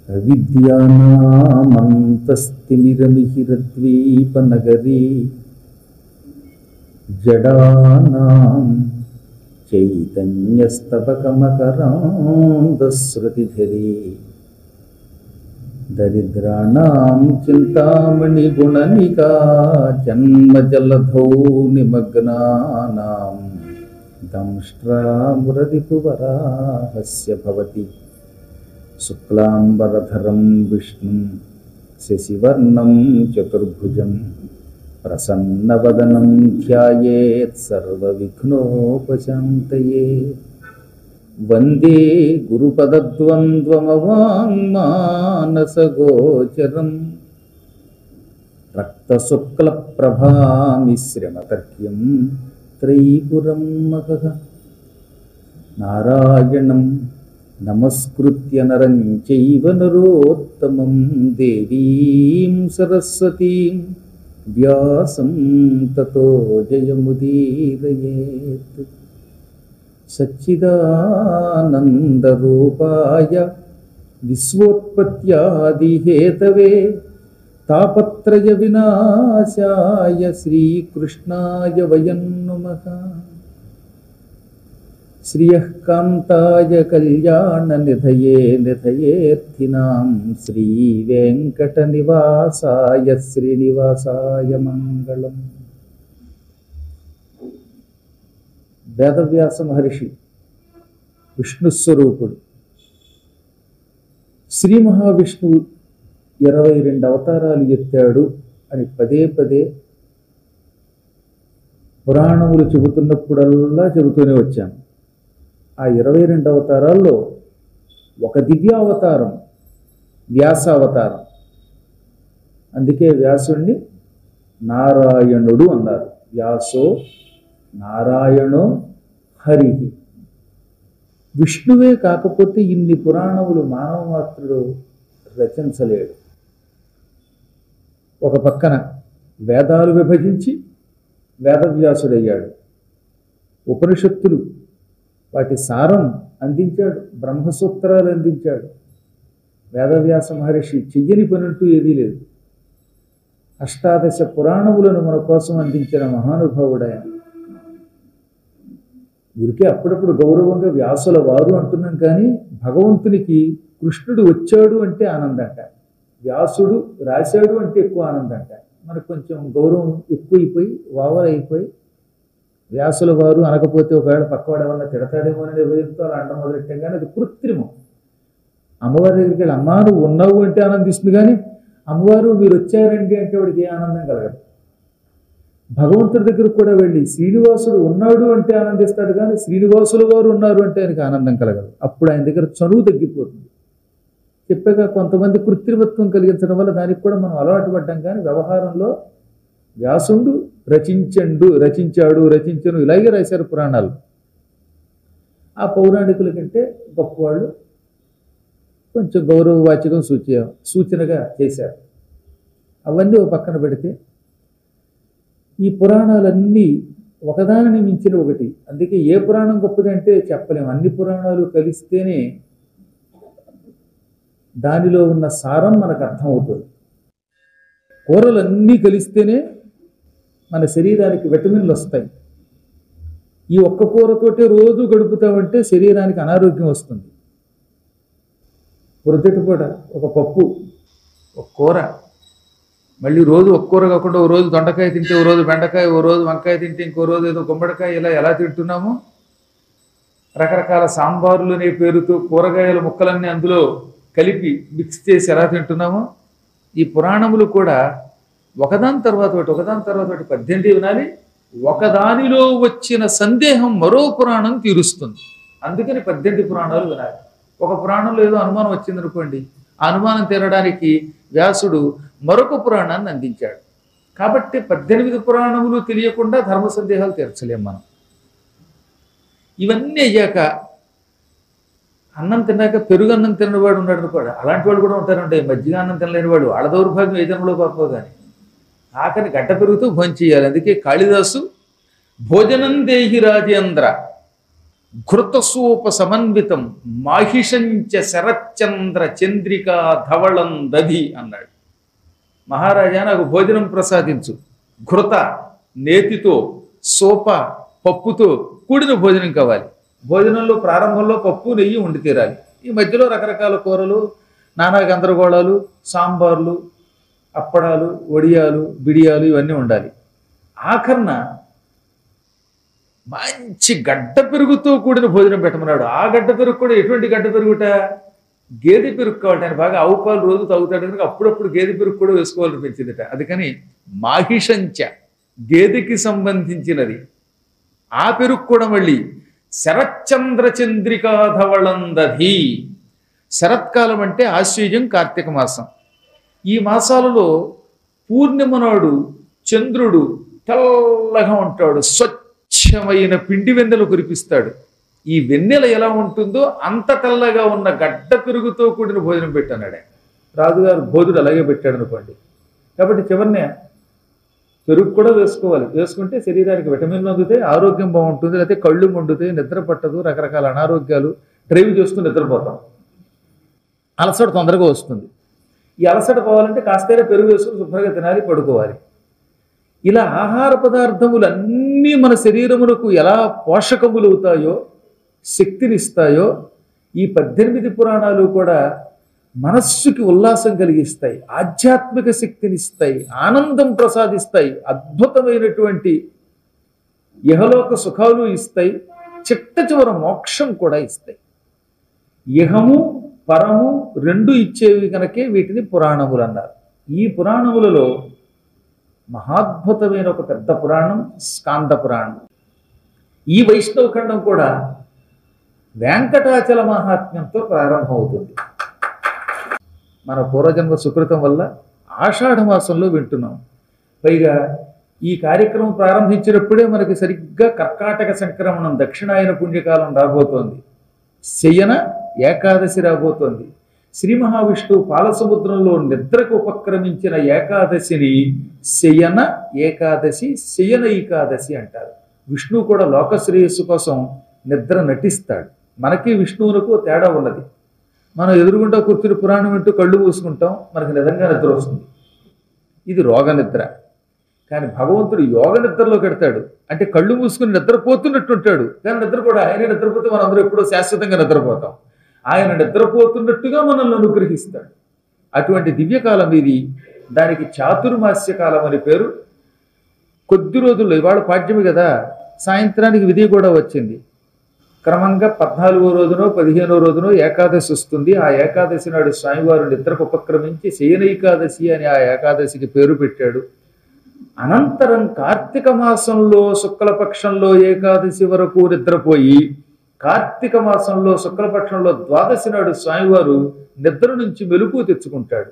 అవిద్యానామంతస్తిమిరమిహిరద్వీపనగరీ జడానాం చైతన్యస్తబకమకరాంధశ్రుతిధరీ దరిద్రాణం చింతామణిగుణనికా జన్మజలధౌ నిమగ్నానాం దంష్ట్రామురదిపువరాహస్య భవతి శుక్లాంబరధరం విష్ణుం శశివర్ణం చతుర్భుజం ప్రసన్నవదనం ధ్యాయేత్ సర్వవిఘ్నోపశాంతయే వందే గురుపదద్వంద్వమవాङ्మానసగోచరం రక్తశుక్లప్రభామిశ్రమతర్క్యం త్రైపురం మహః నారాయణం నమస్కృత్య నరం చైవ నరోత్తమం దేవీం సరస్వతీం వ్యాసం తతో జయముదీరయేత్ సచ్చిదానందరూపాయ విశ్వోత్పత్యాదిహేతవే తాపత్రయ వినాశాయ శ్రీకృష్ణాయ వయం నుమః శ్రియః కాంతాయ కళ్యాణ నిధయే నిధయేర్థినాం శ్రీవేంకటనివాసాయ శ్రీనివాసాయ మంగళం వేదవ్యాస మహర్షి విష్ణుస్వరూపుడు శ్రీ మహావిష్ణువు ఇరవై రెండు అవతారాలు ఎత్తాడు అని పదే పదే పురాణములు చెబుతున్నప్పుడల్లా చెబుతూనే వచ్చాను ఆ ఇరవై రెండు అవతారాల్లో ఒక దివ్యావతారం వ్యాసావతారం అందుకే వ్యాసుణ్ణి నారాయణుడు అన్నారు వ్యాసో నారాయణో హరి విష్ణువే కాకపోతే ఇన్ని పురాణములు మానవ మాత్రుడు రచించలేడు ఒక పక్కన వేదాలు విభజించి వేదవ్యాసుడయ్యాడు ఉపనిషత్తులు వాటి సారం అందించాడు బ్రహ్మసూత్రాలు అందించాడు వేదవ్యాస మహర్షి చెయ్యని పనంటూ ఏదీ లేదు అష్టాదశ పురాణములను మన కోసం అందించిన మహానుభావుడాయన ఊరికే అప్పుడప్పుడు గౌరవంగా వ్యాసుల వారు అంటున్నాం కానీ భగవంతునికి కృష్ణుడు వచ్చాడు అంటే ఆనందంట వ్యాసుడు రాశాడు అంటే ఎక్కువ ఆనందంట మనకు కొంచెం గౌరవం ఎక్కువైపోయి ఓవర్ అయిపోయి వ్యాసుల వారు అనకపోతే ఒకవేళ పక్కవాడు ఏమన్నా తిడతాడేమో అనే భయంతో అలా అండం మొదలెట్టాం కానీ అది కృత్రిమం అమ్మవారి దగ్గరికి వెళ్ళి అమ్మా నువ్వు ఉన్నావు అంటే ఆనందిస్తుంది కానీ అమ్మవారు మీరు వచ్చారండి అంటే వాడికి ఏ ఆనందం కలగదు భగవంతుడి దగ్గరకు కూడా వెళ్ళి శ్రీనివాసుడు ఉన్నాడు అంటే ఆనందిస్తాడు కానీ శ్రీనివాసుల వారు ఉన్నారు అంటే ఆయనకి ఆనందం కలగదు అప్పుడు ఆయన దగ్గర చనువు తగ్గిపోతుంది చెప్పాక కొంతమంది కృత్రిమత్వం కలిగించడం వల్ల దానికి కూడా మనం అలవాటు పడ్డాం కానీ వ్యవహారంలో వ్యాసుడు రచించండు రచించాడు రచించను ఇలాగే రాశారు పురాణాలు ఆ పౌరాణికుల కంటే గొప్పవాళ్ళు కొంచెం గౌరవవాచకం సూచ సూచనగా చేశారు అవన్నీ ఒక పక్కన పెడితే ఈ పురాణాలన్నీ ఒకదానిని మించిన ఒకటి అందుకే ఏ పురాణం గొప్పదంటే చెప్పలేము అన్ని పురాణాలు కలిస్తేనే దానిలో ఉన్న సారం మనకు అర్థమవుతుంది కూరలు అన్నీ కలిస్తేనే మన శరీరానికి విటమిన్లు వస్తాయి ఈ ఒక్క కూరతోటే రోజు గడుపుతామంటే శరీరానికి అనారోగ్యం వస్తుంది పొద్దుటి పూట ఒక పప్పు ఒక కూర మళ్ళీ రోజు ఒక్క కూర కాకుండా ఓ రోజు దొండకాయ తింటే ఓ రోజు బెండకాయ ఓ రోజు వంకాయ తింటే ఇంకో రోజు ఏదో గుమ్మడికాయ ఇలా ఎలా తింటున్నాము రకరకాల సాంబారులు అనే పేరుతో కూరగాయల ముక్కలన్నీ అందులో కలిపి మిక్స్ చేసి ఎలా తింటున్నామో ఈ పురాణములు కూడా ఒకదాని తర్వాత ఒకటి ఒకదాని తర్వాత ఒకటి పద్దెనిమిది వినాలి ఒకదానిలో వచ్చిన సందేహం మరో పురాణం తీరుస్తుంది అందుకని పద్దెనిమిది పురాణాలు వినాలి ఒక పురాణంలో ఏదో అనుమానం వచ్చిందనుకోండి ఆ అనుమానం తీరడానికి వ్యాసుడు మరొక పురాణాన్ని అందించాడు కాబట్టి పద్దెనిమిది పురాణములు తెలియకుండా ధర్మ సందేహాలు తీర్చలేం మనం ఇవన్నీ అయ్యాక అన్నం తిన్నాక పెరుగు అన్నం తినవాడు ఉన్నాడు కూడా అలాంటి వాడు కూడా ఉంటారంటే మజ్జిగ అన్నం తినలేని వాడు వాళ్ళ దౌర్భాగ్యం ఏ జన్మలో పాపో కానీ ఆఖరి గడ్డ పెరుగుతూ భోజనం చేయాలి అందుకే కాళిదాసు భోజనం దేహి రాజేంద్ర ఘృతసూప సమన్వితం మాహిషంచ శరచంద్ర చంద్రికా ధవళం దధి అన్నాడు మహారాజా నాకు భోజనం ప్రసాదించు ఘృత నేతితో సోప పప్పుతో కూడిన భోజనం కావాలి భోజనంలో ప్రారంభంలో పప్పు నెయ్యి ఉండి తీరాలి ఈ మధ్యలో రకరకాల కూరలు నానా గందరగోళాలు సాంబార్లు అప్పడాలు వడియాలు బిడియాలు ఇవన్నీ ఉండాలి ఆఖరణ మంచి గడ్డ పెరుగుతో కూడిన భోజనం పెట్టమన్నాడు ఆ గడ్డ పెరుగు కూడా ఎటువంటి గడ్డ పెరుగుట గేదె పెరుగు కావాలి ఆయన బాగా ఆవు పాలు రోజు తాగుతాడు కనుక అప్పుడప్పుడు గేదె పెరుగు కూడా వేసుకోవాలనిపించిందిట అందుకని మాహిషంచ గేదెకి సంబంధించినది ఆ పెరుగు కూడా మళ్ళీ శరచంద్ర చంద్రికాధవళందధి శరత్కాలం అంటే ఆశ్వయుజం కార్తీక మాసం ఈ మాసాలలో పూర్ణిమ నాడు చంద్రుడు తెల్లగా ఉంటాడు స్వచ్ఛమైన పిండి వెన్నెలు కురిపిస్తాడు ఈ వెన్నెల ఎలా ఉంటుందో అంత తెల్లగా ఉన్న గడ్డ పెరుగుతో కూడిన భోజనం పెట్టాడు ఆయన రాజుగారు భోజుడు అలాగే పెట్టాడు అనుకోండి కాబట్టి చివరినే పెరుగు కూడా వేసుకోవాలి వేసుకుంటే శరీరానికి విటమిన్లు అందుతాయి ఆరోగ్యం బాగుంటుంది లేకపోతే కళ్ళు మండుతాయి నిద్ర పట్టదు రకరకాల అనారోగ్యాలు డ్రైవ్ చేస్తూ నిద్రపోతాం అలసట తొందరగా వస్తుంది ఈ అలసట పోవాలంటే కాస్తైనా పెరుగు వేసుకుని శుభ్రంగా తినాలి పడుకోవాలి ఇలా ఆహార పదార్థములు అన్నీ మన శరీరమునకు ఎలా పోషకములు అవుతాయో శక్తినిస్తాయో ఈ పద్దెనిమిది పురాణాలు కూడా మనస్సుకి ఉల్లాసం కలిగిస్తాయి ఆధ్యాత్మిక శక్తినిస్తాయి ఆనందం ప్రసాదిస్తాయి అద్భుతమైనటువంటి ఇహలోక సుఖాలు ఇస్తాయి చిట్ట చివర మోక్షం కూడా ఇస్తాయి ఇహము పరము రెండు ఇచ్చేవి కనుకే వీటిని పురాణములు అన్నారు ఈ పురాణములలో మహాద్భుతమైన ఒక పెద్ద పురాణం స్కాంద పురాణం ఈ వైష్ణవ ఖండం కూడా వెంకటాచల మహాత్మ్యంతో ప్రారంభమవుతుంది మన పూర్వజన్మ సుకృతం వల్ల ఆషాఢ మాసంలో వింటున్నాం పైగా ఈ కార్యక్రమం ప్రారంభించినప్పుడే మనకి సరిగ్గా కర్కాటక సంక్రమణం దక్షిణాయన పుణ్యకాలం రాబోతోంది శయన ఏకాదశి రాబోతోంది శ్రీ మహావిష్ణువు పాలసముద్రంలో నిద్రకు ఉపక్రమించిన ఏకాదశిని శయన ఏకాదశి శయన ఏకాదశి అంటారు విష్ణువు కూడా లోక శ్రేయస్సు కోసం నిద్ర నటిస్తాడు మనకి విష్ణువునకు తేడా ఉన్నది మనం ఎదురుగుండా కూర్చుని పురాణం వింటూ కళ్ళు మూసుకుంటాం మనకి నిజంగా నిద్ర వస్తుంది ఇది రోగ నిద్ర కానీ భగవంతుడు యోగ నిద్రలో పెడతాడు అంటే కళ్ళు మూసుకుని నిద్రపోతున్నట్టు ఉంటాడు కానీ నిద్ర కూడా ఆయన నిద్రపోతే మనం అందరూ ఎప్పుడో శాశ్వతంగా నిద్రపోతాం ఆయన నిద్రపోతున్నట్టుగా మనల్ని అనుగ్రహిస్తాడు అటువంటి దివ్యకాలం ఇది దానికి చాతుర్మాస్య కాలం అని పేరు కొద్ది రోజుల్లో ఇవాళ పాడ్యమి కదా సాయంత్రానికి విధి కూడా వచ్చింది క్రమంగా పద్నాలుగో రోజునో పదిహేనో రోజునో ఏకాదశి వస్తుంది ఆ ఏకాదశి నాడు స్వామివారు నిద్రకు ఉపక్రమించి శయన ఏకాదశి అని ఆ ఏకాదశికి పేరు పెట్టాడు అనంతరం కార్తీక మాసంలో శుక్లపక్షంలో ఏకాదశి వరకు నిద్రపోయి కార్తీక మాసంలో శుక్లపక్షంలో ద్వాదశి నాడు స్వామివారు నిద్ర నుంచి మెలుపు తెచ్చుకుంటాడు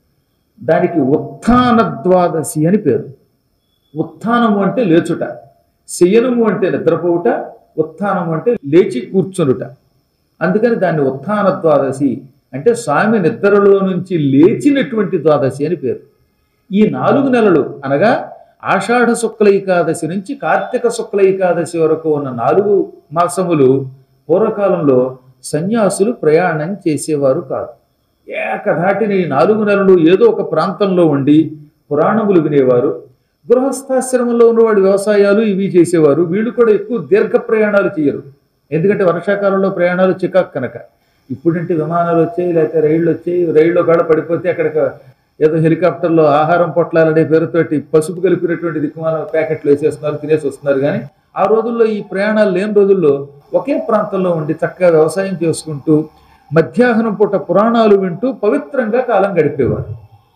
దానికి ఉత్థాన ద్వాదశి అని పేరు ఉత్థానము అంటే లేచుట శయనము అంటే నిద్రపోవుట ఉత్థానము అంటే లేచి కూర్చునుట అందుకని దాన్ని ఉత్థాన ద్వాదశి అంటే స్వామి నిద్రలో నుంచి లేచినటువంటి ద్వాదశి అని పేరు ఈ నాలుగు నెలలు అనగా ఆషాఢ శుక్ల ఏకాదశి నుంచి కార్తీక శుక్ల ఏకాదశి వరకు ఉన్న నాలుగు మాసములు పూర్వకాలంలో సన్యాసులు ప్రయాణం చేసేవారు కాదు ఏకధాటిని ఈ నాలుగు నెలలు ఏదో ఒక ప్రాంతంలో ఉండి పురాణములు వినేవారు గృహస్థాశ్రమంలో ఉన్నవాడు వ్యవసాయాలు ఇవి చేసేవారు వీళ్ళు కూడా ఎక్కువ దీర్ఘ ప్రయాణాలు చేయరు ఎందుకంటే వర్షాకాలంలో ప్రయాణాలు చికాక్ కనుక ఇప్పుడంటే విమానాలు వచ్చాయి లేకపోతే రైళ్ళు వచ్చాయి రైల్లో కాడ పడిపోతే అక్కడ ఏదో హెలికాప్టర్లో ఆహారం పొట్లాలనే పేరుతోటి పసుపు కలిపినటువంటి దిక్కుమాల ప్యాకెట్లు వేసేస్తున్నారు తినేసి వస్తున్నారు కానీ ఆ రోజుల్లో ఈ ప్రయాణాలు లేని రోజుల్లో ఒకే ప్రాంతంలో ఉండి చక్కగా వ్యవసాయం చేసుకుంటూ మధ్యాహ్నం పూట పురాణాలు వింటూ పవిత్రంగా కాలం గడిపేవారు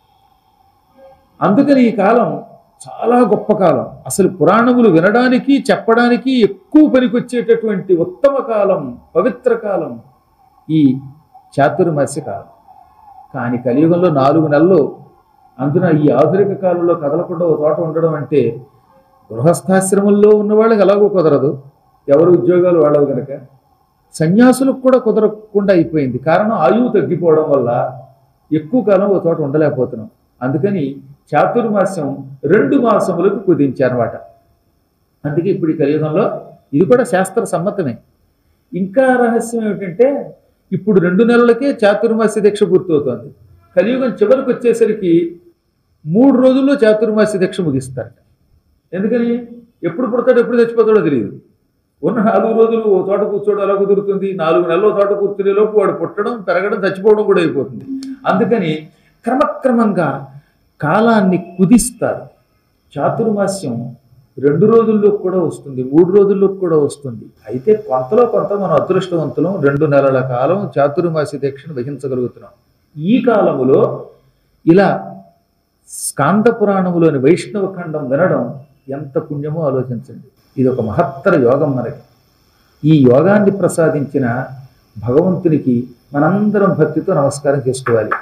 అందుకని ఈ కాలం చాలా గొప్ప కాలం అసలు పురాణములు వినడానికి చెప్పడానికి ఎక్కువ పనికొచ్చేటటువంటి ఉత్తమ కాలం పవిత్ర కాలం ఈ చాతుర్మాస్య కాలం కానీ కలియుగంలో నాలుగు నెలలు అందున ఈ ఆధునిక కాలంలో కదలకుండా ఒక చోట ఉండడం అంటే గృహస్థాశ్రమంలో ఉన్న వాళ్ళకి ఎలాగో కుదరదు ఎవరు ఉద్యోగాలు వాళ్ళవు కనుక సన్యాసులకు కూడా కుదరకుండా అయిపోయింది కారణం ఆయువు తగ్గిపోవడం వల్ల ఎక్కువ కాలం ఒక చోట ఉండలేకపోతున్నాం అందుకని చాతుర్మాస్యం రెండు మాసములకు కుదించారన్నమాట అందుకే ఇప్పుడు ఈ కలియుగంలో ఇది కూడా శాస్త్ర సమ్మతమే ఇంకా రహస్యం ఏమిటంటే ఇప్పుడు రెండు నెలలకే చాతుర్మాస్య దీక్ష పూర్తవుతోంది కలియుగం చివరికి వచ్చేసరికి మూడు రోజుల్లో చాతుర్మాస్య దీక్ష ముగిస్తారట ఎందుకని ఎప్పుడు పుడతాడో ఎప్పుడు చచ్చిపోతాడో తెలియదు ఉన్న నాలుగు రోజులు ఓ చోట కూర్చోవడం ఎలా కుదురుతుంది నాలుగు నెలల చోట కూర్చునే లోపు వాడు పుట్టడం పెరగడం చచ్చిపోవడం కూడా అయిపోతుంది అందుకని క్రమక్రమంగా కాలాన్ని కుదిస్తారు చాతుర్మాస్యం రెండు రోజుల్లో కూడా వస్తుంది మూడు రోజుల్లో కూడా వస్తుంది అయితే కొంతలో కొంత మనం అదృష్టవంతులం రెండు నెలల కాలం చాతుర్మాస్య దీక్షను వహించగలుగుతున్నాం ఈ కాలములో ఇలా స్కాంద పురాణములోని వైష్ణవ ఖండం వినడం ఎంత పుణ్యమో ఆలోచించండి ఇది ఒక మహత్తర యోగం మనకి ఈ యోగాన్ని ప్రసాదించిన భగవంతునికి మనందరం భక్తితో నమస్కారం చేసుకోవాలి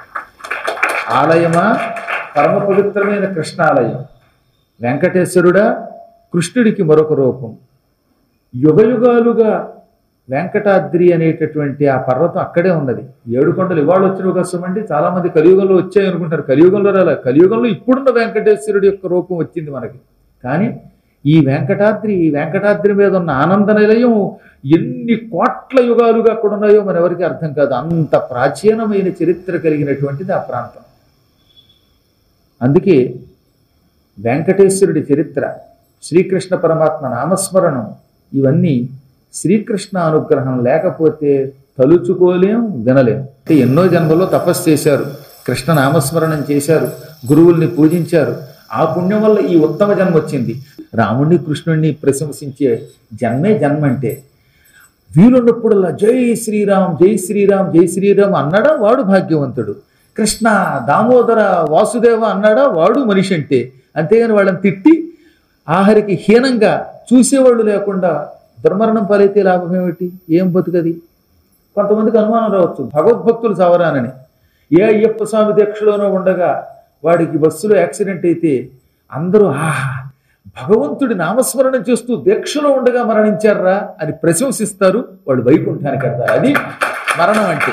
ఆలయమా పరమ పవిత్రమైన కృష్ణాలయం వెంకటేశ్వరుడా కృష్ణుడికి మరొక రూపం యుగయుగాలుగా వెంకటాద్రి అనేటటువంటి ఆ పర్వతం అక్కడే ఉన్నది ఏడు కొండలు ఇవాళ వచ్చిన కోసం అండి చాలా మంది కలియుగంలో వచ్చాయి అనుకుంటారు కలియుగంలో రాలే కలియుగంలో ఇప్పుడున్న వెంకటేశ్వరుడి యొక్క రూపం వచ్చింది మనకి కానీ ఈ వెంకటాద్రి ఈ వెంకటాద్రి మీద ఉన్న ఆనంద నిలయం ఎన్ని కోట్ల యుగాలుగా అక్కడ ఉన్నాయో మన ఎవరికి అర్థం కాదు అంత ప్రాచీనమైన చరిత్ర కలిగినటువంటిది ఆ ప్రాంతం అందుకే వెంకటేశ్వరుడి చరిత్ర శ్రీకృష్ణ పరమాత్మ నామస్మరణం ఇవన్నీ శ్రీకృష్ణ అనుగ్రహం లేకపోతే తలుచుకోలేం వినలేం అంటే ఎన్నో జన్మల్లో తపస్సు చేశారు కృష్ణ నామస్మరణం చేశారు గురువుల్ని పూజించారు ఆ పుణ్యం వల్ల ఈ ఉత్తమ జన్మ వచ్చింది రాముణ్ణి కృష్ణుణ్ణి ప్రశంసించే జన్మే జన్మ అంటే వీలున్నప్పుడల్లా జై శ్రీరామ్ జై శ్రీరామ్ జై శ్రీరామ్ అన్నాడా వాడు భాగ్యవంతుడు కృష్ణ దామోదర వాసుదేవ అన్నాడా వాడు మనిషి అంటే అంతేగాని వాళ్ళని తిట్టి ఆఖరికి హీనంగా చూసేవాళ్ళు లేకుండా దుర్మరణం పాలైతే లాభం ఏమిటి ఏం బతుకది కొంతమందికి అనుమానం రావచ్చు భగవద్భక్తులు చావరానని ఏ అయ్యప్ప స్వామి దీక్షలోనో ఉండగా వాడికి బస్సులో యాక్సిడెంట్ అయితే అందరూ ఆహా భగవంతుడి నామస్మరణం చేస్తూ దీక్షలో ఉండగా మరణించారా అని ప్రశంసిస్తారు వాళ్ళు వైకుంఠానికి వెళ్తారు అది మరణం అంటే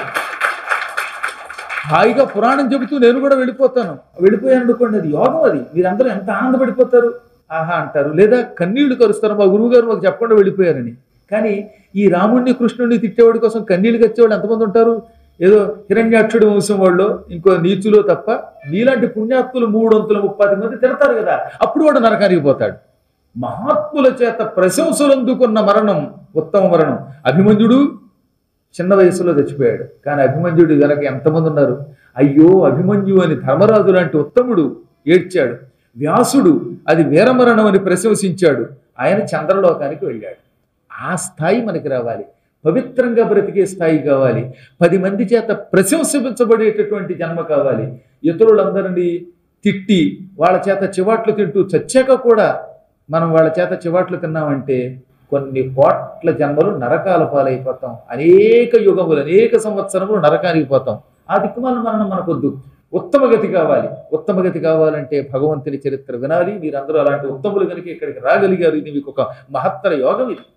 హాయిగా పురాణం చెబుతూ నేను కూడా వెళ్ళిపోతాను వెళ్ళిపోయాను అనుకోండి అది యోగం అది మీరందరూ ఎంత ఆనందపడిపోతారు ఆహా అంటారు లేదా కన్నీళ్లు కరుస్తారు మా గురువు గారు మాకు చెప్పకుండా వెళ్ళిపోయారని కానీ ఈ రాముణ్ణి కృష్ణుడిని తిట్టేవాడి కోసం కన్నీళ్లు కచ్చేవాళ్ళు ఎంతమంది ఉంటారు ఏదో హిరణ్యాక్షుడి వంశం వాళ్ళు ఇంకో నీచులో తప్ప నీలాంటి పుణ్యాత్ములు మూడొంతుల ముప్పది మంది తిడతారు కదా అప్పుడు వాడు నరకానికి పోతాడు మహాత్ముల చేత ప్రశంసలు అందుకున్న మరణం ఉత్తమ మరణం అభిమన్యుడు చిన్న వయసులో చచ్చిపోయాడు కానీ అభిమన్యుడు వెనక ఎంతమంది ఉన్నారు అయ్యో అభిమన్యు అని ధర్మరాజు లాంటి ఉత్తముడు ఏడ్చాడు వ్యాసుడు అది వీరమరణం అని ప్రశంసించాడు ఆయన చంద్రలోకానికి వెళ్ళాడు ఆ స్థాయి మనకి రావాలి పవిత్రంగా బ్రతికే స్థాయి కావాలి పది మంది చేత ప్రశంసించబడేటటువంటి జన్మ కావాలి ఇతరులందరినీ తిట్టి వాళ్ళ చేత చివాట్లు తింటూ చచ్చాక కూడా మనం వాళ్ళ చేత చివాట్లు తిన్నామంటే కొన్ని కోట్ల జన్మలు నరకాల పాలైపోతాం అనేక యుగములు అనేక సంవత్సరములు నరకానికి పోతాం ఆ దిక్కుమాల మరణం మనకొద్దు ఉత్తమ గతి కావాలి ఉత్తమ గతి కావాలంటే భగవంతుని చరిత్ర వినాలి మీరందరూ అలాంటి ఉత్తములు కనుక ఇక్కడికి రాగలిగారు ఇది మీకు ఒక మహత్తర యోగం ఇది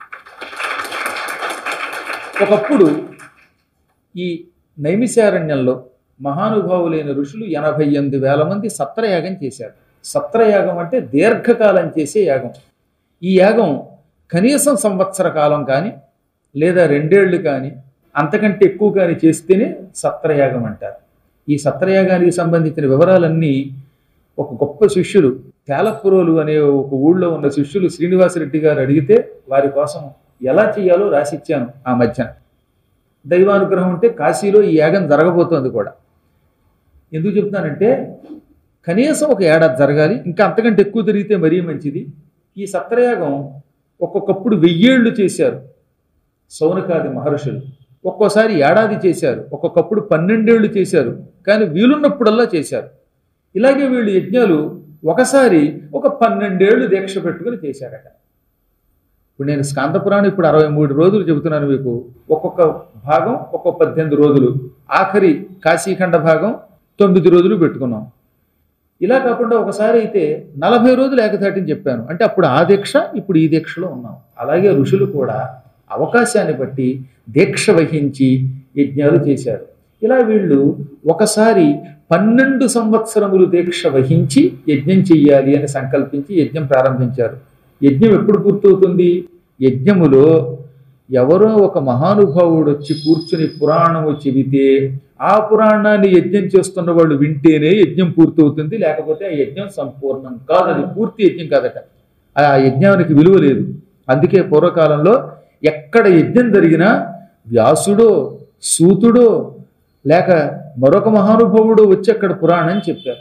ఒకప్పుడు ఈ నైమిశారణ్యంలో మహానుభావులైన ఋషులు ఎనభై ఎనిమిది వేల మంది సత్రయాగం చేశారు సత్రయాగం అంటే దీర్ఘకాలం చేసే యాగం ఈ యాగం కనీసం సంవత్సర కాలం కానీ లేదా రెండేళ్లు కానీ అంతకంటే ఎక్కువ కానీ చేస్తేనే సత్రయాగం అంటారు ఈ సత్రయాగానికి సంబంధించిన వివరాలన్నీ ఒక గొప్ప శిష్యులు తేలపురోలు అనే ఒక ఊళ్ళో ఉన్న శిష్యులు శ్రీనివాసరెడ్డి గారు అడిగితే వారి కోసం ఎలా చేయాలో రాసిచ్చాను ఆ మధ్యన దైవానుగ్రహం ఉంటే కాశీలో ఈ యాగం జరగబోతోంది కూడా ఎందుకు చెప్తున్నానంటే కనీసం ఒక ఏడాది జరగాలి ఇంకా అంతకంటే ఎక్కువ జరిగితే మరీ మంచిది ఈ సత్రయాగం ఒక్కొక్కప్పుడు వెయ్యేళ్ళు చేశారు సౌనకాది మహర్షులు ఒక్కోసారి ఏడాది చేశారు ఒక్కొక్కప్పుడు పన్నెండేళ్లు చేశారు కానీ వీలున్నప్పుడల్లా చేశారు ఇలాగే వీళ్ళు యజ్ఞాలు ఒకసారి ఒక పన్నెండేళ్లు దీక్ష పెట్టుకుని చేశారట ఇప్పుడు నేను స్కాంత పురాణం ఇప్పుడు అరవై మూడు రోజులు చెబుతున్నాను మీకు ఒక్కొక్క భాగం ఒక్కొక్క పద్దెనిమిది రోజులు ఆఖరి కాశీఖండ భాగం తొమ్మిది రోజులు పెట్టుకున్నాం ఇలా కాకుండా ఒకసారి అయితే నలభై రోజులు ఏకధాటిని చెప్పాను అంటే అప్పుడు ఆ దీక్ష ఇప్పుడు ఈ దీక్షలో ఉన్నాం అలాగే ఋషులు కూడా అవకాశాన్ని బట్టి దీక్ష వహించి యజ్ఞాలు చేశారు ఇలా వీళ్ళు ఒకసారి పన్నెండు సంవత్సరములు దీక్ష వహించి యజ్ఞం చెయ్యాలి అని సంకల్పించి యజ్ఞం ప్రారంభించారు యజ్ఞం ఎప్పుడు పూర్తవుతుంది యజ్ఞములో ఎవరో ఒక మహానుభావుడు వచ్చి కూర్చుని పురాణము చెబితే ఆ పురాణాన్ని యజ్ఞం చేస్తున్న వాళ్ళు వింటేనే యజ్ఞం పూర్తవుతుంది లేకపోతే ఆ యజ్ఞం సంపూర్ణం కాదు అది పూర్తి యజ్ఞం కాదట ఆ యజ్ఞానికి విలువ లేదు అందుకే పూర్వకాలంలో ఎక్కడ యజ్ఞం జరిగినా వ్యాసుడో సూతుడో లేక మరొక మహానుభావుడు వచ్చి అక్కడ పురాణం చెప్పారు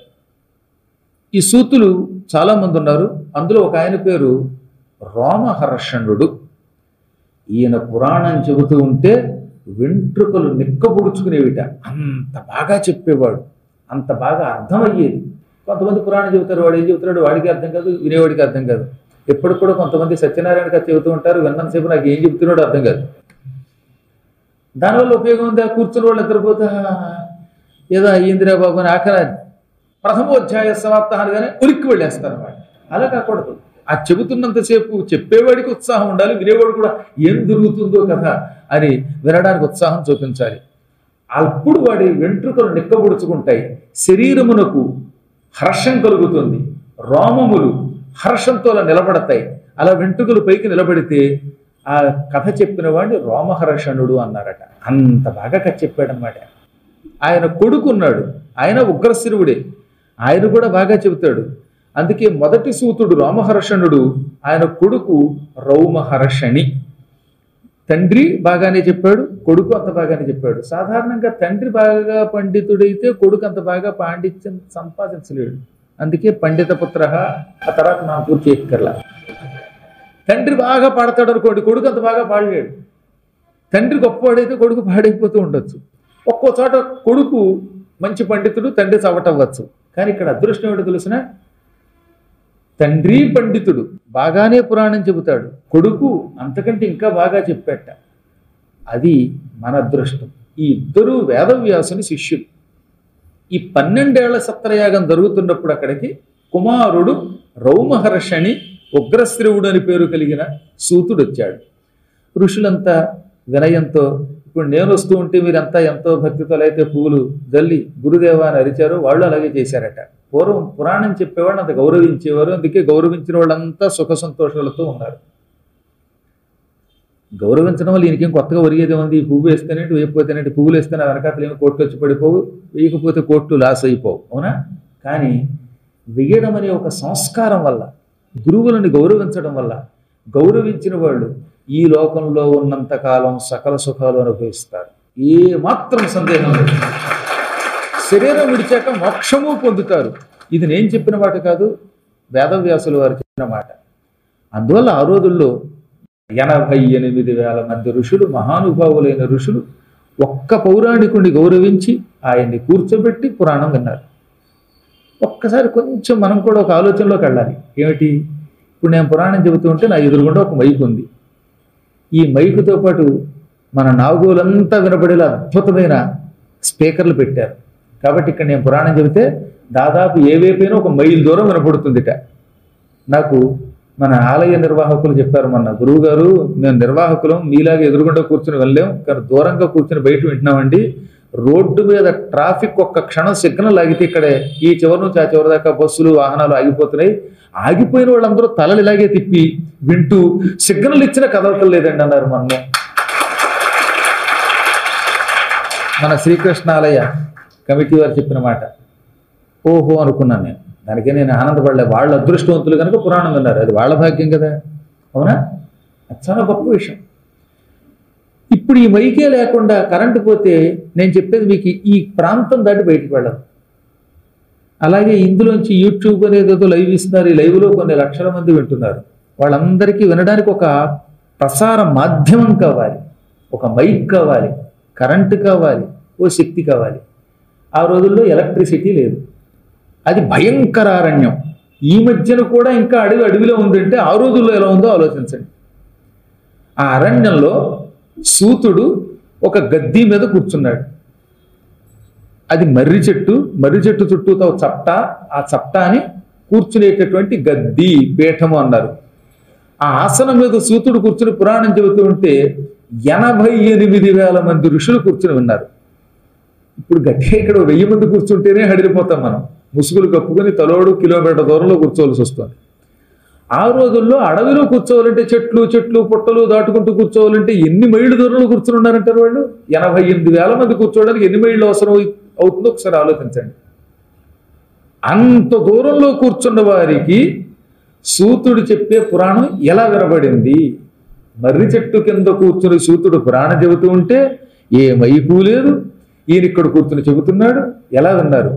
ఈ సూతులు చాలా మంది ఉన్నారు అందులో ఒక ఆయన పేరు రోమహర్షణుడు ఈయన పురాణం చెబుతూ ఉంటే వెంట్రుకలు నిక్కబుడుచుకునేవిట అంత బాగా చెప్పేవాడు అంత బాగా అర్థమయ్యేది కొంతమంది పురాణం చెబుతారు వాడు ఏం చెబుతున్నాడు వాడికి అర్థం కాదు వినేవాడికి అర్థం కాదు ఎప్పటికి కూడా కొంతమంది సత్యనారాయణ కథ చెబుతూ ఉంటారు విన్నంతసేపు నాకు ఏం చెబుతున్నాడో అర్థం కాదు దానివల్ల ఉపయోగం ఉందా కూర్చుని వాళ్ళు నిద్రపోతా ఏదో అయ్యిందిరా బాబు అని ఆఖర ప్రథమోధ్యాయ సమాప్త అనగానే ఉలిక్కి వెళ్ళేస్తారు అన్నమాట అలా కాకూడదు ఆ చెబుతున్నంతసేపు చెప్పేవాడికి ఉత్సాహం ఉండాలి వినేవాడు కూడా ఏం జరుగుతుందో కథ అని వినడానికి ఉత్సాహం చూపించాలి అప్పుడు వాడి వెంట్రుకలు నిక్కబుడుచుకుంటాయి శరీరమునకు హర్షం కలుగుతుంది రోమములు హర్షంతో అలా నిలబడతాయి అలా వెంట్రుకలు పైకి నిలబడితే ఆ కథ చెప్పిన వాడిని రోమహర్షణుడు అన్నారట అంత బాగా కథ చెప్పాడనమాట ఆయన కొడుకున్నాడు ఆయన ఉగ్రశిరువుడే ఆయన కూడా బాగా చెబుతాడు అందుకే మొదటి సూతుడు రామహర్షణుడు ఆయన కొడుకు రౌమహర్షణి తండ్రి బాగానే చెప్పాడు కొడుకు అంత బాగానే చెప్పాడు సాధారణంగా తండ్రి బాగా పండితుడైతే కొడుకు అంత బాగా పాండిత్యం సంపాదించలేడు అందుకే పండిత పుత్ర ఆ తర్వాత నా పూర్తి ఎక్కర్లా తండ్రి బాగా పాడతాడు అనుకోండి కొడుకు అంత బాగా పాడలేడు తండ్రి గొప్పవాడైతే కొడుకు పాడైపోతూ ఉండొచ్చు ఒక్కో చోట కొడుకు మంచి పండితుడు తండ్రి చవటవ్వచ్చు కానీ ఇక్కడ అదృష్టం ఏమిటో తెలిసిన తండ్రి పండితుడు బాగానే పురాణం చెబుతాడు కొడుకు అంతకంటే ఇంకా బాగా చెప్పాట అది మన అదృష్టం ఈ ఇద్దరు వేదవ్యాసుని శిష్యులు ఈ పన్నెండేళ్ల సత్రయాగం జరుగుతున్నప్పుడు అక్కడికి కుమారుడు రౌమహర్షణి ఉగ్రశ్రవుడు అని పేరు కలిగిన సూతుడు వచ్చాడు ఋషులంతా వినయంతో ఇప్పుడు నేను వస్తూ ఉంటే మీరంతా ఎంతో భక్తితో అయితే పువ్వులు జల్లి గురుదేవ అని అరిచారు వాళ్ళు అలాగే చేశారట పూర్వం పురాణం చెప్పేవాడు అంత గౌరవించేవారు అందుకే గౌరవించిన వాళ్ళంతా సుఖ సంతోషాలతో ఉన్నారు గౌరవించడం వల్ల ఈయనకేం కొత్తగా ఒరిగేది ఉంది ఈ పువ్వు వేస్తేనేటి వేయకపోతేనేటి పువ్వులు వేస్తే నా వెనకాతలు ఏమి కోట్లు వచ్చి పడిపోవు వేయకపోతే కోట్లు లాస్ అయిపోవు అవునా కానీ వెయ్యడం అనే ఒక సంస్కారం వల్ల గురువులను గౌరవించడం వల్ల గౌరవించిన వాళ్ళు ఈ లోకంలో ఉన్నంత కాలం సకల సుఖాలు అనుభవిస్తారు ఏ మాత్రం సందేహం లేదు శరీరం విడిచాక మోక్షము పొందుతారు ఇది నేను చెప్పిన మాట కాదు వేదవ్యాసులు వారు చెప్పిన మాట అందువల్ల ఆ రోజుల్లో ఎనభై ఎనిమిది వేల మంది ఋషులు మహానుభావులైన ఋషులు ఒక్క పౌరాణికుడిని గౌరవించి ఆయన్ని కూర్చోబెట్టి పురాణం విన్నారు ఒక్కసారి కొంచెం మనం కూడా ఒక ఆలోచనలోకి వెళ్ళాలి ఏమిటి ఇప్పుడు నేను పురాణం చెబుతూ ఉంటే నా ఎదురుగుండా ఒక మైక్ ఉంది ఈ మైకుతో పాటు మన నాగులంతా వినపడేలా అద్భుతమైన స్పీకర్లు పెట్టారు కాబట్టి ఇక్కడ నేను పురాణం చెబితే దాదాపు ఏ వైపైనా ఒక మైల్ దూరం వినపడుతుందిట నాకు మన ఆలయ నిర్వాహకులు చెప్పారు మొన్న గురువు గారు మేము నిర్వాహకులం మీలాగా ఎదురుగుండా కూర్చుని వెళ్ళలేం కానీ దూరంగా కూర్చుని బయట వింటున్నామండి రోడ్డు మీద ట్రాఫిక్ ఒక్క క్షణం సిగ్నల్ ఆగితే ఇక్కడ ఈ చివరి నుంచి ఆ చివరి దాకా బస్సులు వాహనాలు ఆగిపోతున్నాయి ఆగిపోయిన వాళ్ళందరూ తలలు ఇలాగే తిప్పి వింటూ సిగ్నల్ ఇచ్చిన కదలటం లేదండి అన్నారు మొన్న మన శ్రీకృష్ణాలయ కమిటీ వారు చెప్పిన మాట ఓహో అనుకున్నాను నేను దానికే నేను ఆనందపడలే వాళ్ళ అదృష్టవంతులు కనుక పురాణం విన్నారు అది వాళ్ళ భాగ్యం కదా అవునా అది చాలా గొప్ప విషయం ఇప్పుడు ఈ మైకే లేకుండా కరెంటు పోతే నేను చెప్పేది మీకు ఈ ప్రాంతం దాటి బయటికి వెళ్ళదు అలాగే ఇందులోంచి యూట్యూబ్ అనేది ఏదో లైవ్ ఇస్తున్నారు ఈ లైవ్లో కొన్ని లక్షల మంది వింటున్నారు వాళ్ళందరికీ వినడానికి ఒక ప్రసార మాధ్యమం కావాలి ఒక మైక్ కావాలి కరెంటు కావాలి ఓ శక్తి కావాలి ఆ రోజుల్లో ఎలక్ట్రిసిటీ లేదు అది భయంకర అరణ్యం ఈ మధ్యన కూడా ఇంకా అడవి అడవిలో ఉందంటే ఆ రోజుల్లో ఎలా ఉందో ఆలోచించండి ఆ అరణ్యంలో సూతుడు ఒక గద్దీ మీద కూర్చున్నాడు అది మర్రి చెట్టు మర్రి చెట్టు చుట్టూతో చప్ట ఆ చప్టాని కూర్చునేటటువంటి గద్దీ పీఠము అన్నారు ఆ ఆసనం మీద సూతుడు కూర్చుని పురాణం చెబుతూ ఉంటే ఎనభై ఎనిమిది వేల మంది ఋషులు కూర్చుని ఉన్నారు ఇప్పుడు గట్టిగా ఇక్కడ వెయ్యి మంది కూర్చుంటేనే హడిలిపోతాం మనం ముసుగులు కప్పుకొని తలోడు కిలోమీటర్ దూరంలో కూర్చోవలసి వస్తుంది ఆ రోజుల్లో అడవిలో కూర్చోవాలంటే చెట్లు చెట్లు పుట్టలు దాటుకుంటూ కూర్చోవాలంటే ఎన్ని మైళ్ళు దూరంలో కూర్చుని ఉన్నారంటారు వాళ్ళు ఎనభై ఎనిమిది వేల మంది కూర్చోవడానికి ఎన్ని మైళ్ళు అవసరం అయి- అవుతుందో ఒకసారి ఆలోచించండి అంత దూరంలో కూర్చున్న వారికి సూతుడు చెప్పే పురాణం ఎలా వినబడింది మర్రి చెట్టు కింద కూర్చుని సూతుడు పురాణం చెబుతూ ఉంటే ఏ మైకు లేదు ఈయన ఇక్కడ కూర్చుని చెబుతున్నాడు ఎలా విన్నారు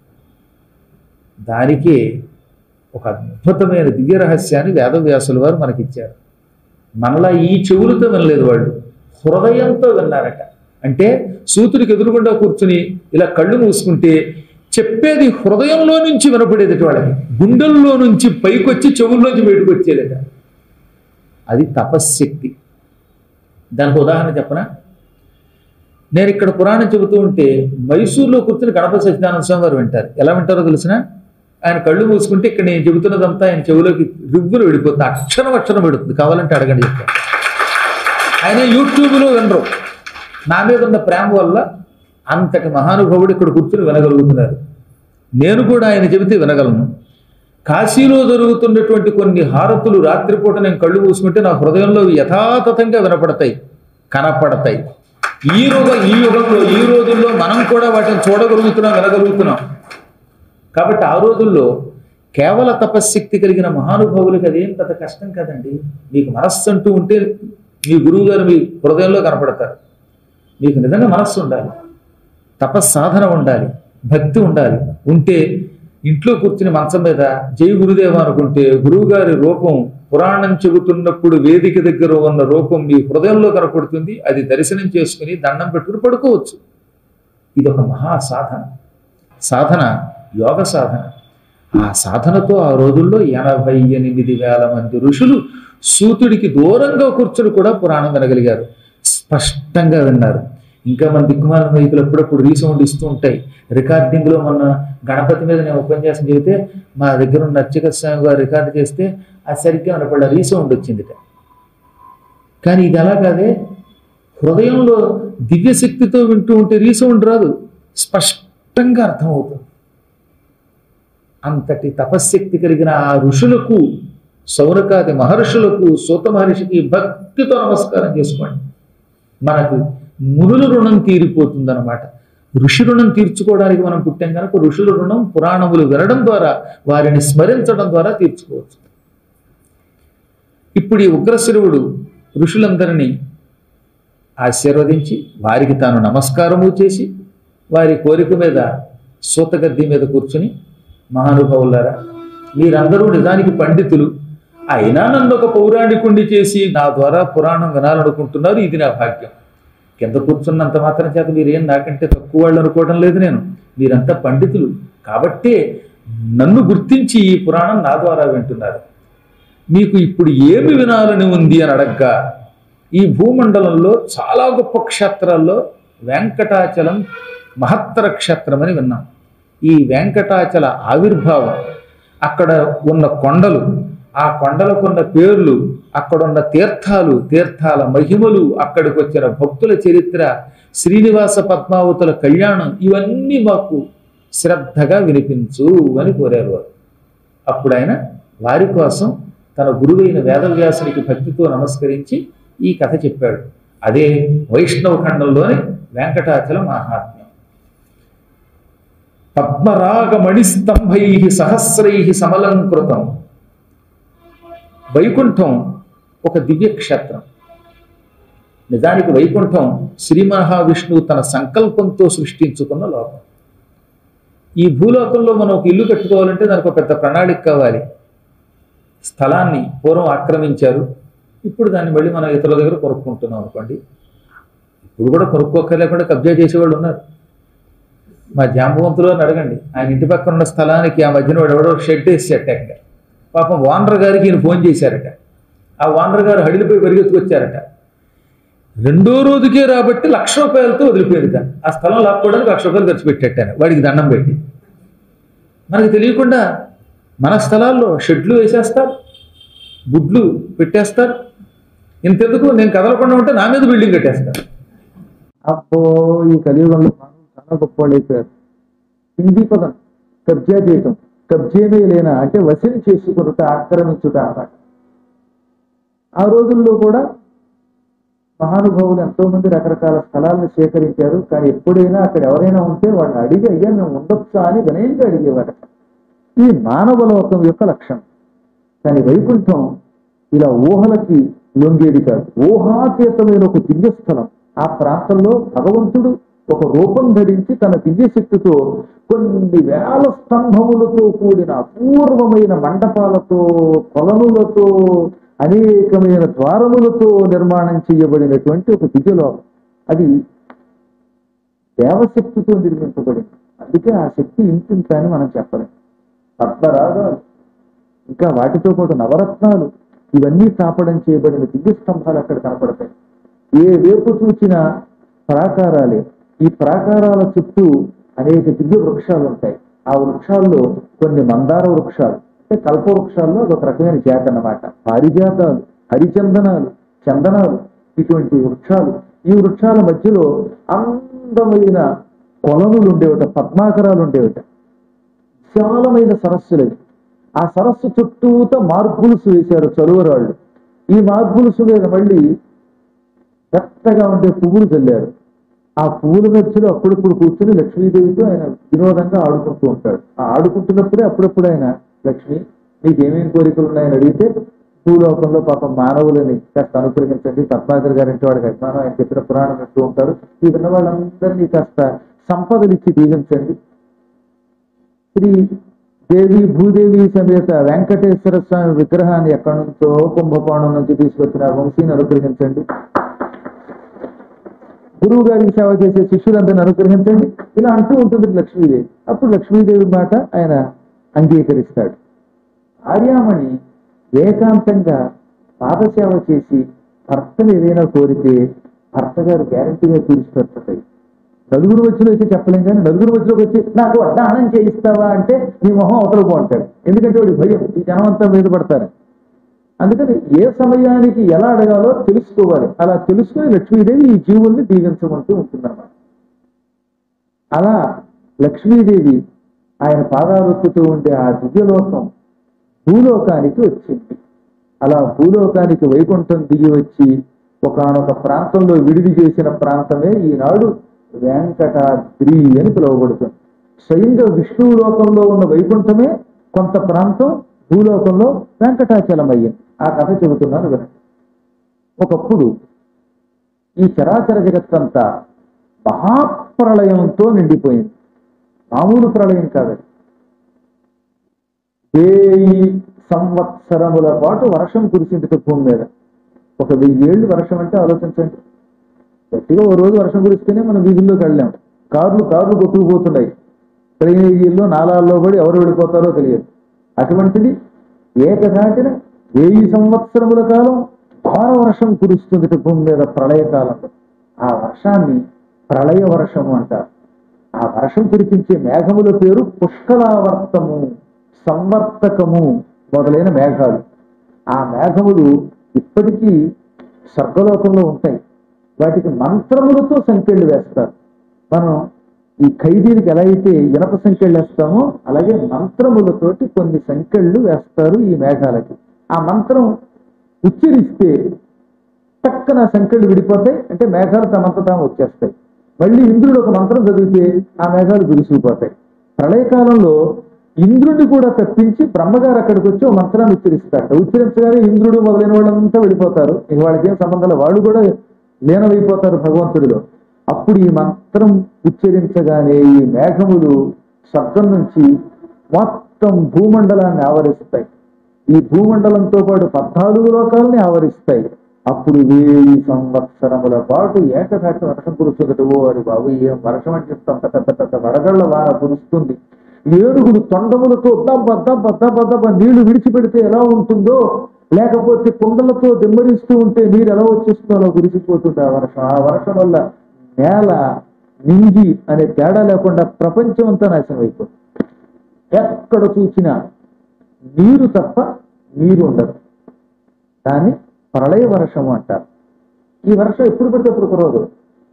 దానికే ఒక అద్భుతమైన దివ్య రహస్యాన్ని వేదవ్యాసుల వారు మనకిచ్చారు మనలా ఈ చెవులతో వినలేదు వాళ్ళు హృదయంతో విన్నారట అంటే సూతుడికి ఎదురుగుండా కూర్చుని ఇలా కళ్ళు మూసుకుంటే చెప్పేది హృదయంలో నుంచి వినపడేది వాళ్ళకి గుండెల్లో నుంచి పైకొచ్చి చెవుల్లోంచి బయటకు వచ్చేదట అది తపశ్శక్తి దానికి ఉదాహరణ చెప్పనా నేను ఇక్కడ పురాణం చెబుతూ ఉంటే మైసూర్లో కూర్చుని గణపతి సత్యనారాయణ స్వామి వారు వింటారు ఎలా వింటారో తెలిసిన ఆయన కళ్ళు మూసుకుంటే ఇక్కడ నేను చెబుతున్నదంతా ఆయన చెవులోకి రివ్వులు వెళ్ళిపోతుంది అక్షరం అక్షరం పెడుతుంది కావాలంటే అడగండి చెప్తాను ఆయన యూట్యూబ్లో వినరు నా మీద ఉన్న ప్రేమ వల్ల అంతటి మహానుభావుడు ఇక్కడ కూర్చుని వినగలుగుతున్నారు నేను కూడా ఆయన చెబితే వినగలను కాశీలో జరుగుతున్నటువంటి కొన్ని హారతులు రాత్రిపూట నేను కళ్ళు మూసుకుంటే నా హృదయంలో యథాతథంగా వినపడతాయి కనపడతాయి ఈ యుగ ఈ యుగంలో ఈ రోజుల్లో మనం కూడా వాటిని చూడగలుగుతున్నాం వినగలుగుతున్నాం కాబట్టి ఆ రోజుల్లో కేవల తపశ్శక్తి కలిగిన మహానుభావులకి అదేం పెద్ద కష్టం కదండి మీకు మనస్సు అంటూ ఉంటే మీ గురువు గారు మీ హృదయంలో కనపడతారు మీకు నిజంగా మనస్సు ఉండాలి తపస్సాధన ఉండాలి భక్తి ఉండాలి ఉంటే ఇంట్లో కూర్చుని మంచం మీద జై గురుదేవ అనుకుంటే గురువు గారి రూపం పురాణం చెబుతున్నప్పుడు వేదిక దగ్గర ఉన్న రూపం మీ హృదయంలో కనపడుతుంది అది దర్శనం చేసుకుని దండం పెట్టుకుని పడుకోవచ్చు ఇది ఒక మహా సాధన సాధన యోగ సాధన ఆ సాధనతో ఆ రోజుల్లో ఎనభై ఎనిమిది వేల మంది ఋషులు సూతుడికి దూరంగా కూర్చుని కూడా పురాణం వినగలిగారు స్పష్టంగా విన్నారు ఇంకా మన దిక్కుమాల మైకులు అప్పుడప్పుడు రీసౌండ్ ఇస్తూ ఉంటాయి రికార్డింగ్లో మొన్న గణపతి మీద నేను ఉపన్యాసం చెబితే మా దగ్గర ఉన్న అర్చక స్వామి గారు రికార్డు చేస్తే అది సరిగ్గా వినపడ రీసౌండ్ వచ్చిందిట కానీ ఇది ఎలా కాదే హృదయంలో దివ్యశక్తితో వింటూ ఉంటే రీసౌండ్ రాదు స్పష్టంగా అర్థమవుతుంది అంతటి తపశ్శక్తి కలిగిన ఆ ఋషులకు సౌరకాది మహర్షులకు సూత మహర్షికి భక్తితో నమస్కారం చేసుకోండి మనకు మునుల రుణం తీరిపోతుందన్నమాట ఋషి రుణం తీర్చుకోవడానికి మనం పుట్టాం కనుక ఋషుల రుణం పురాణములు వినడం ద్వారా వారిని స్మరించడం ద్వారా తీర్చుకోవచ్చు ఇప్పుడు ఈ ఉగ్రశిరువుడు ఋషులందరినీ ఆశీర్వదించి వారికి తాను నమస్కారము చేసి వారి కోరిక మీద సూతగద్ది మీద కూర్చుని మహానుభావులారా మీరందరూ నిజానికి పండితులు అయినా నన్ను ఒక పౌరాణికుండి చేసి నా ద్వారా పురాణం వినాలనుకుంటున్నారు ఇది నా భాగ్యం కింద కూర్చున్నంత మాత్రం చేత మీరేం నాకంటే తక్కువ వాళ్ళు అనుకోవడం లేదు నేను మీరంతా పండితులు కాబట్టే నన్ను గుర్తించి ఈ పురాణం నా ద్వారా వింటున్నారు మీకు ఇప్పుడు ఏమి వినాలని ఉంది అని అడగ్గా ఈ భూమండలంలో చాలా గొప్ప క్షేత్రాల్లో వెంకటాచలం మహత్తర క్షేత్రం అని విన్నాం ఈ వెంకటాచల ఆవిర్భావం అక్కడ ఉన్న కొండలు ఆ కొండలకున్న పేర్లు అక్కడున్న తీర్థాలు తీర్థాల మహిమలు అక్కడికి వచ్చిన భక్తుల చరిత్ర శ్రీనివాస పద్మావతుల కళ్యాణం ఇవన్నీ మాకు శ్రద్ధగా వినిపించు అని కోరారు వారు అప్పుడు ఆయన వారి కోసం తన గురువైన వేదవ్యాసునికి భక్తితో నమస్కరించి ఈ కథ చెప్పాడు అదే వైష్ణవ ఖండంలోని వెంకటాచల మహాత్మ్యం పద్మరాగ మణిస్తంభై సహస్రై సమలంకృతం వైకుంఠం ఒక దివ్య క్షేత్రం నిజానికి వైకుంఠం శ్రీ మహావిష్ణువు తన సంకల్పంతో సృష్టించుకున్న లోకం ఈ భూలోకంలో మనం ఒక ఇల్లు కట్టుకోవాలంటే దానికి ఒక పెద్ద ప్రణాళిక కావాలి స్థలాన్ని పూర్వం ఆక్రమించారు ఇప్పుడు దాన్ని మళ్ళీ మనం ఇతరుల దగ్గర కొనుక్కుంటున్నాం అనుకోండి ఇప్పుడు కూడా కొనుక్కోక్కర్లేకుండా కబ్జా చేసేవాళ్ళు ఉన్నారు మా జాంబవంతులు అని అడగండి ఆయన ఇంటి పక్కన ఉన్న స్థలానికి ఆ మధ్యన వాడు ఎవడో షెడ్ వేసి అట్టాక పాపం వానర్ గారికి ఈయన ఫోన్ చేశారట ఆ వానర్ గారు హడిలిపోయి పరిగెత్తుకొచ్చారట రెండో రోజుకే రాబట్టి లక్ష రూపాయలతో వదిలిపోయింది ఆ స్థలం లాక్కోవడానికి లక్ష రూపాయలు ఖర్చు పెట్టాను వాడికి దండం పెట్టి మనకు తెలియకుండా మన స్థలాల్లో షెడ్లు వేసేస్తారు గుడ్లు పెట్టేస్తారు ఇంతెందుకు నేను కదలకుండా ఉంటే నా మీద బిల్డింగ్ కట్టేస్తారు అబ్బో ఈ కలియుగంలో మానవులు చాలా గొప్పవాళ్ళు అయిపోయారు హిందీ పదం కబ్జా చేయటం కబ్జేమే లేనా అంటే వశం చేసుకునుట ఆక్రమించుట అన్నమాట ఆ రోజుల్లో కూడా మహానుభావులు ఎంతో మంది రకరకాల స్థలాలను సేకరించారు కానీ ఎప్పుడైనా అక్కడ ఎవరైనా ఉంటే వాళ్ళని అడిగి అయ్యా మేము ఉండొచ్చా అని వినయంగా అడిగేవారట ఈ మానవ లోకం యొక్క లక్షణం కానీ వైకుంఠం ఇలా ఊహలకి లొంగేది కాదు ఊహాతీతమైన ఒక దివ్యస్థలం ఆ ప్రాంతంలో భగవంతుడు ఒక రూపం ధరించి తన దివ్యశక్తితో కొన్ని వేల స్తంభములతో కూడిన అపూర్వమైన మండపాలతో కొలనులతో అనేకమైన ద్వారములతో నిర్మాణం చేయబడినటువంటి ఒక దివ్యలోకం అది దేవశక్తితో నిర్మింపబడింది అందుకే ఆ శక్తి ఇంతింత అని మనం చెప్పలేం పద్మరాగాలు ఇంకా వాటితో పాటు నవరత్నాలు ఇవన్నీ తాపడం చేయబడిన దివ్య స్తంభాలు అక్కడ కనపడతాయి ఏ వైపు చూసినా ప్రాకారాలే ఈ ప్రాకారాల చుట్టూ అనేక దివ్య వృక్షాలు ఉంటాయి ఆ వృక్షాల్లో కొన్ని మందార వృక్షాలు అంటే కల్ప వృక్షాల్లో అదొక రకమైన జాతి అన్నమాట పారిజాతాలు హరిచందనాలు చందనాలు ఇటువంటి వృక్షాలు ఈ వృక్షాల మధ్యలో అందమైన కొలనులు ఉండేవట పద్మాకరాలు ఉండేవట విశాలమైన సరస్సులవి ఆ సరస్సు చుట్టూత మార్బుల్స్ వేశారు చలువరాళ్ళు ఈ మార్బుల్స్ మీద మళ్ళీ మెత్తగా ఉండే పువ్వులు చల్లారు ఆ పువ్వుల మధ్యలో అప్పుడప్పుడు కూర్చుని లక్ష్మీదేవితో ఆయన వినోదంగా ఆడుకుంటూ ఉంటాడు ఆ ఆడుకుంటున్నప్పుడే అప్పుడప్పుడు ఆయన లక్ష్మి నీకేమేం కోరికలు ఉన్నాయని అడిగితే భూలోకంలో పాపం మానవులని కాస్త అనుగ్రహించండి పద్మాకర్ గారింటి వాడికి అభిమానం ఆయన చెప్పిన పురాణం వింటూ ఉంటారు ఈ విన్న వాళ్ళందరినీ కాస్త సంపదలిచ్చి దీవించండి శ్రీ దేవి భూదేవి సమేత వెంకటేశ్వర స్వామి విగ్రహాన్ని ఎక్కడి నుంచో కుంభకోణం నుంచి తీసుకొచ్చిన వంశీని అనుగ్రహించండి గురువు గారికి సేవ చేసే శిష్యులందరిని అనుగ్రహించండి ఇలా అంటూ ఉంటుంది లక్ష్మీదేవి అప్పుడు లక్ష్మీదేవి మాట ఆయన అంగీకరిస్తాడు ఆర్యామణి ఏకాంతంగా పాదసేవ చేసి భర్తను ఏదైనా కోరితే భర్త గారు గ్యారంటీగా తీర్చి పెడతాయి నలుగురు మధ్యలో అయితే చెప్పలేం కానీ నలుగురు మధ్యలోకి వచ్చి నాకు వడ్డానం చేయిస్తావా అంటే నీ మొహం అవతల బాగుంటాడు ఎందుకంటే వాడి భయం ఈ జనం అంతా మీద పడతారు అందుకని ఏ సమయానికి ఎలా అడగాలో తెలుసుకోవాలి అలా తెలుసుకుని లక్ష్మీదేవి ఈ జీవుల్ని దీవించమంటూ ఉంటుందన్నమాట అలా లక్ష్మీదేవి ఆయన పాదాలొత్తుతూ ఉండే ఆ దివ్యలోకం భూలోకానికి వచ్చింది అలా భూలోకానికి వైకుంఠం దిగి వచ్చి ఒకనొక ప్రాంతంలో విడిది చేసిన ప్రాంతమే ఈనాడు వెంకటాద్రి అని పిలువబడుతుంది స్వయంగా విష్ణువు లోకంలో ఉన్న వైకుంఠమే కొంత ప్రాంతం భూలోకంలో వెంకటాచలం అయ్యింది ఆ కథ చెబుతున్నాను వినండి ఒకప్పుడు ఈ చరాచర జగత్తంతా మహాప్రళయంతో నిండిపోయింది మామూలు ప్రళయం కాదండి వేయి సంవత్సరముల పాటు వర్షం కురిసింది భూమి మీద ఒక వెయ్యేళ్ళు వర్షం అంటే ఆలోచించండి గట్టిగా ఓ రోజు వర్షం కురిస్తేనే మనం వీధుల్లోకి వెళ్ళాం కార్లు కార్లు కొట్టుకుపోతున్నాయి డ్రైనేజీల్లో నాలాల్లో పడి ఎవరు వెళ్ళిపోతారో తెలియదు అటువంటిది ఏకధాటిన వెయ్యి సంవత్సరముల కాలం భార వర్షం కురుస్తుంది భూమి మీద ప్రళయకాలంలో ఆ వర్షాన్ని ప్రళయ వర్షము అంటారు ఆ వర్షం కురిపించే మేఘముల పేరు పుష్కలావర్తము సంవర్తకము మొదలైన మేఘాలు ఆ మేఘములు ఇప్పటికీ స్వర్గలోకంలో ఉంటాయి వాటికి మంత్రములతో సంఖ్యలు వేస్తారు మనం ఈ ఖైదీలకు ఎలా అయితే ఇనప సంఖ్యలు వేస్తామో అలాగే మంత్రములతోటి కొన్ని సంఖ్యలు వేస్తారు ఈ మేఘాలకి ఆ మంత్రం ఉచ్చరిస్తే టక్కన సంఖ్యలు విడిపోతాయి అంటే మేఘాలు తమంత తాము వచ్చేస్తాయి మళ్ళీ ఇంద్రుడు ఒక మంత్రం చదివితే ఆ మేఘాలు విరిసిపోతాయి ప్రళయకాలంలో ఇంద్రుడిని కూడా తప్పించి బ్రహ్మగారు అక్కడికి వచ్చి ఒక మంత్రాన్ని ఉచ్చరిస్తారట ఉచ్చరించగానే ఇంద్రుడు మొదలైన వాళ్ళంతా వెళ్ళిపోతారు ఇక వాళ్ళకి ఏం సంబంధం లేదు. వాళ్ళు కూడా లీనమైపోతారు భగవంతుడిలో అప్పుడు ఈ మంత్రం ఉచ్చరించగానే ఈ మేఘములు స్వర్గం నుంచి మొత్తం భూమండలాన్ని ఆవరిస్తాయి ఈ భూమండలంతో పాటు పద్నాలుగు లోకాలని ఆవరిస్తాయి అప్పుడు వేయి సంవత్సరముల పాటు ఏకధాటి వర్షం కురుస్తుందట ఓ అని బాబు ఏం వర్షం అంటే అంత పెద్ద పెద్ద వడగళ్ల వాన కురుస్తుంది ఏడుగురు తొండములతో దబ్బ దబ్బ దబ్బ దబ్బ నీళ్లు విడిచిపెడితే ఎలా ఉంటుందో లేకపోతే కుండలతో దిమ్మరిస్తూ ఉంటే నీరు ఎలా వచ్చేస్తుందో అలా కురిసిపోతుంది ఆ వర్షం ఆ వర్షం వల్ల నేల నింగి అనే తేడా లేకుండా ప్రపంచం అంతా నాశనం అయిపోతుంది ఎక్కడ చూసినా నీరు తప్ప నీరు ఉండదు దాన్ని ప్రళయ వర్షము అంటారు ఈ వర్షం ఎప్పుడు పడితే అప్పుడు కురవదు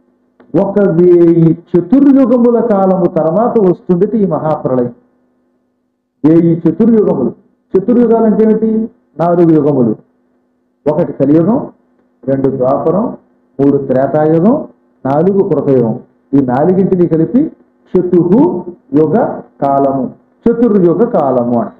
ఒక వెయ్యి చతుర్యుగముల కాలము తర్వాత వస్తుంది ఈ మహాప్రళయం ఏ ఈ చతుర్యుగములు చతుర్యుగాలు అంటే ఏమిటి నాలుగు యుగములు ఒకటి కలియుగం రెండు ద్వాపరం మూడు త్రేతాయుగం నాలుగు కృతయుగం ఈ నాలుగింటిని కలిపి చతుహు యుగ కాలము చతుర్యుగ కాలము అంట